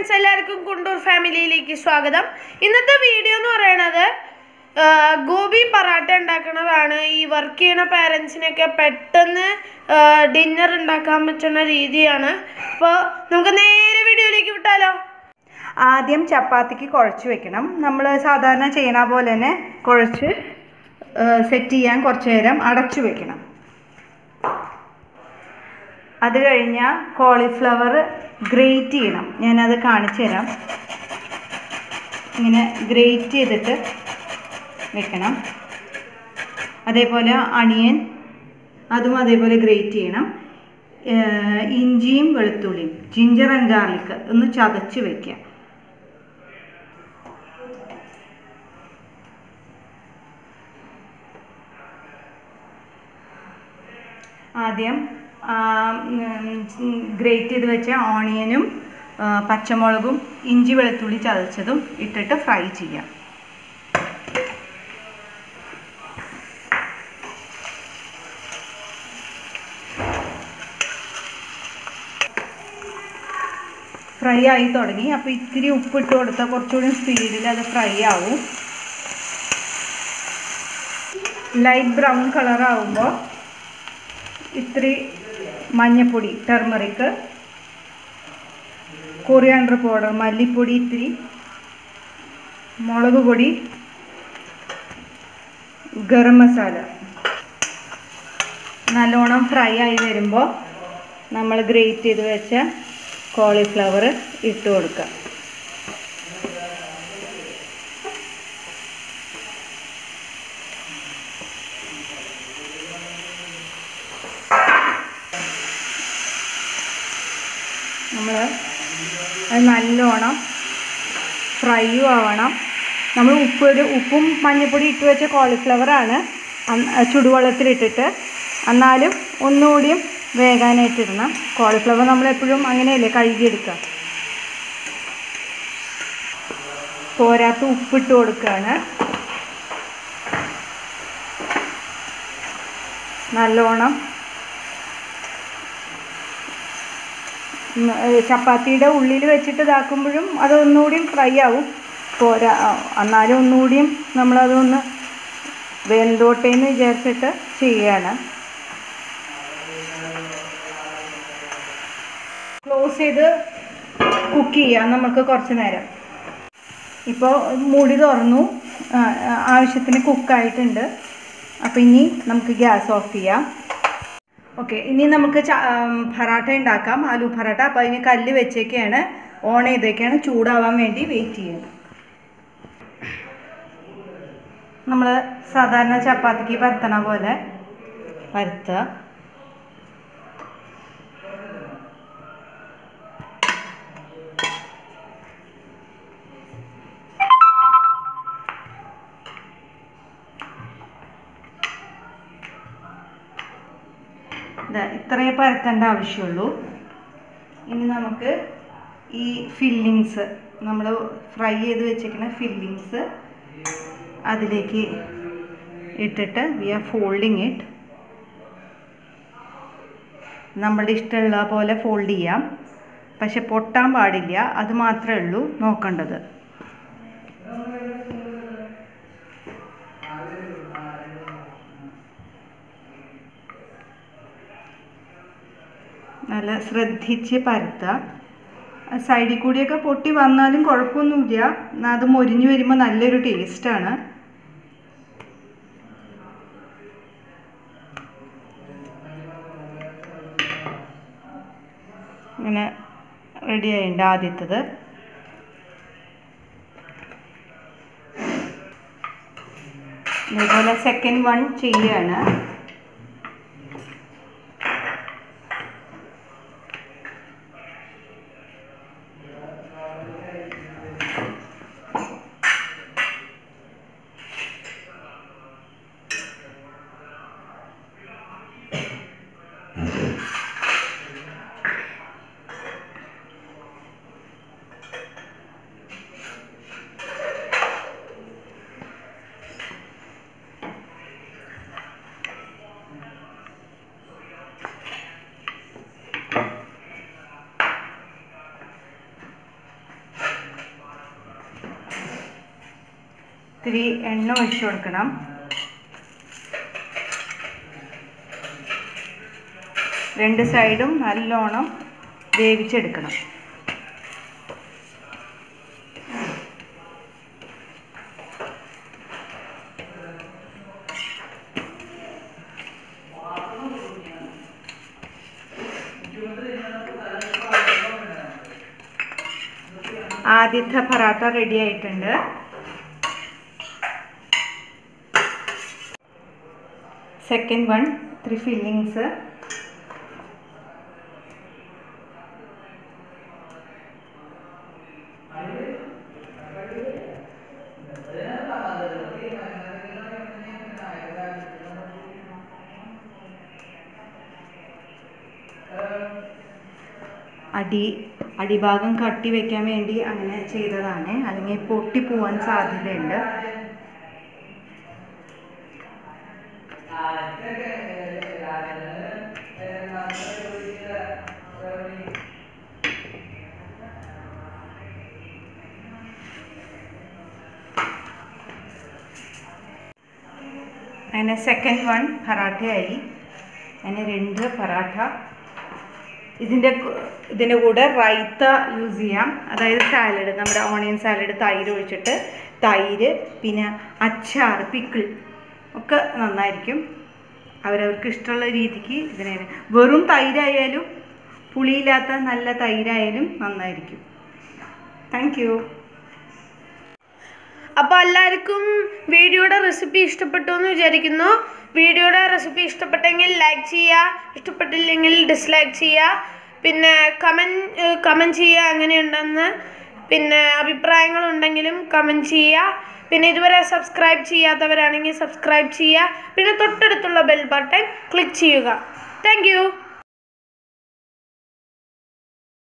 friends എല്ലാവർക്കും കുണ്ടൂർ ഫാമിലിയിലേക്ക് സ്വാഗതം ഇന്നത്തെ വീഡിയോ എന്ന് പറയുന്നത് ആ, ഗോബി പറാട്ട ഉണ്ടാക്കുന്നതാണ് ഈ വർക്ക് ചെയ്യണ പാരൻസിനൊക്കെ പെട്ടെന്ന് ഡിന്നർ ഉണ്ടാക്കാൻ പറ്റുന്ന രീതിയാണ് അപ്പോൾ നമുക്ക് നേരെ വീഡിയോയിലേക്ക് വിട്ടാലോ ആദ്യം ചപ്പാത്തിക്ക് കുഴച്ച് വെക്കണം നമ്മൾ സാധാരണ ചെയ്യണ പോലെ തന്നെ കുഴച്ച് സെറ്റ് ചെയ്യാൻ കുറച്ച് നേരം അടച്ചു വെക്കണം അത് കഴിഞ്ഞാൽ കോളിഫ്ലവർ ഗ്രേറ്റ് ചെയ്യണം ഞാനത് കാണിച്ചു തരാം ഇങ്ങനെ ഗ്രേറ്റ് ചെയ്തിട്ട് വെക്കണം അതേപോലെ അണിയൻ അതും അതേപോലെ ഗ്രേറ്റ് ചെയ്യണം ഏഹ് ഇഞ്ചിയും വെളുത്തുള്ളിയും ജിഞ്ചർ ആൻഡ് ഗാർലിക് ഒന്ന് ചതച്ച് വെക്കുക ആദ്യം ഗ്രേറ്റ് ചെയ്ത് വെച്ച ഓണിയനും ആ, പച്ചമുളകും ഇഞ്ചി വെളുത്തുള്ളി ചതച്ചതും ഇട്ടിട്ട് ഫ്രൈ ചെയ്യാം ഫ്രൈ ആയി തുടങ്ങി അപ്പോൾ ഇത്തിരി ഉപ്പിട്ട് കൊടുത്താൽ കുറച്ചുകൂടി സ്പീഡിൽ അത് ഫ്രൈ ആവും ലൈറ്റ് ബ്രൗൺ കളർ ആവുമ്പോൾ ഇത്തിരി മഞ്ഞപ്പൊടി ടെർമറിക്ക് കൊറിയാണ്ടർ പൗഡർ മല്ലിപ്പൊടി ഇത്തിരി മുളക് പൊടി ഗരം മസാല നല്ലോണം ഫ്രൈ ആയി വരുമ്പോൾ നമ്മൾ ഗ്രേറ്റ് ചെയ്ത് വെച്ച കോളിഫ്ലവർ ഇട്ട് കൊടുക്കുക നമ്മൾ അത് നല്ലോണം ഫ്രൈയും ആവണം നമ്മൾ ഉപ്പ് ഒരു ഉപ്പും മഞ്ഞൾപ്പൊടി ഇട്ട് വെച്ച കോളിഫ്ലവറാണ് ചുടുവെള്ളത്തിലിട്ടിട്ട് എന്നാലും ഒന്നുകൂടിയും വേകാനായിട്ട് ഇടണം കോളിഫ്ലവർ നമ്മളെപ്പോഴും അങ്ങനെയല്ലേ കഴുകിയെടുക്കുക പോരാത്ത ഉപ്പിട്ട് കൊടുക്കുകയാണ് നല്ലോണം ഉം, ഏ, ചപ്പാത്തിയുടെ ഉള്ളിൽ വെച്ചിട്ട് ഇതാക്കുമ്പോഴും അതൊന്നുകൂടിയും ഫ്രൈ ആവും പോരാ ആ, എന്നാലും ഒന്നുകൂടിയും നമ്മളതൊന്ന് വെന്തോട്ടേ എന്ന് വിചാരിച്ചിട്ട് ചെയ്യാണ് ക്ലോസ് ചെയ്ത് കുക്ക് ചെയ്യാം നമുക്ക് കുറച്ച് നേരം ഇപ്പോൾ മൂടി തുറന്നു ആ, ആ, ആവശ്യത്തിന് കുക്കായിട്ടുണ്ട് അപ്പോൾ ഇനി നമുക്ക് ഗ്യാസ് ഓഫ് ചെയ്യാം ഓക്കെ ഇനി നമുക്ക് ച- ആം, പറാട്ട ഉണ്ടാക്കാം ആലു പറാട്ട അപ്പോൾ അതിന് കല്ല് വെച്ചേക്കാണ് ഓൺ ചെയ്തേക്കാണ് ചൂടാവാൻ വേണ്ടി വെയിറ്റ് ചെയ്യുന്നത് നമ്മൾ സാധാരണ ചപ്പാത്തിക്ക് പരത്തണ പോലെ പരത്തുക ദാ ഇത്രയേ പരത്തേണ്ട ആവശ്യമുള്ളൂ ഇനി നമുക്ക് ഈ ഫില്ലിങ്സ് നമ്മൾ ഫ്രൈ ചെയ്ത് വെച്ചേക്കുന്ന ഫില്ലിങ്സ് അതിലേക്ക് ഇട്ടിട്ട് വി ആർ ഫോൾഡിങ് ഇറ്റ് നമ്മളുടെ ഇഷ്ടമുള്ള പോലെ ഫോൾഡ് ചെയ്യാം പക്ഷെ പൊട്ടാൻ പാടില്ല അത് മാത്രമേ ഉള്ളൂ നോക്കേണ്ടത് നല്ല ശ്രദ്ധിച്ച് പരത്തുക സൈഡിൽ കൂടിയൊക്കെ പൊട്ടി വന്നാലും കുഴപ്പമൊന്നുമില്ല എന്നാൽ അത് മൊരിഞ്ഞു വരുമ്പോൾ നല്ലൊരു ടേസ്റ്റാണ് ഇങ്ങനെ റെഡി ആയിട്ടുണ്ട് ആദ്യത്തത് ഇതേപോലെ സെക്കൻഡ് വൺ ചെയ്യുകയാണ് ഇത്തിരി എണ്ണ ഒഴിച്ചു കൊടുക്കണം രണ്ട് സൈഡും നല്ലോണം വേവിച്ചെടുക്കണം ആദ്യത്തെ പൊറാട്ട റെഡി ആയിട്ടുണ്ട് സെക്കൻഡ് വൺ ത്രീ ഫില്ലിങ്സ് അടി അടിഭാഗം കട്ടി വെക്കാൻ വേണ്ടി അങ്ങനെ ചെയ്തതാണ് അല്ലെങ്കിൽ പൊട്ടിപ്പോവാൻ സാധ്യതയുണ്ട് അങ്ങനെ സെക്കൻഡ് വൺ പൊറാട്ടയായി അങ്ങനെ രണ്ട് പൊറാട്ട ഇതിൻ്റെ കു- ഇതിൻ്റെ കൂടെ റൈത്ത യൂസ് ചെയ്യാം അതായത് സാലഡ് നമ്മുടെ ഓണിയൻ സാലഡ് തൈര് ഒഴിച്ചിട്ട് തൈര് പിന്നെ അച്ചാർ പിക്കിൾ ഒക്കെ നന്നായിരിക്കും അവരവർക്ക് ഇഷ്ടമുള്ള രീതിക്ക് ഇതിനെ വെറും തൈരായാലും പുളിയില്ലാത്ത നല്ല തൈരായാലും നന്നായിരിക്കും താങ്ക് യു അപ്പോൾ എല്ലാവർക്കും വീഡിയോയുടെ റെസിപ്പി ഇഷ്ടപ്പെട്ടു എന്ന് വിചാരിക്കുന്നു വീഡിയോയുടെ റെസിപ്പി ഇഷ്ടപ്പെട്ടെങ്കിൽ ലൈക്ക് ചെയ്യുക ഇഷ്ടപ്പെട്ടില്ലെങ്കിൽ ഡിസ്ലൈക്ക് ചെയ്യുക പിന്നെ കമൻറ്റ് കമൻറ്റ് ചെയ്യുക എങ്ങനെയുണ്ടെന്ന് പിന്നെ അഭിപ്രായങ്ങളുണ്ടെങ്കിലും കമൻറ്റ് ചെയ്യുക പിന്നെ ഇതുവരെ സബ്സ്ക്രൈബ് ചെയ്യാത്തവരാണെങ്കിൽ സബ്സ്ക്രൈബ് ചെയ്യുക പിന്നെ തൊട്ടടുത്തുള്ള ബെൽ ബട്ടൺ ക്ലിക്ക് ചെയ്യുക താങ്ക്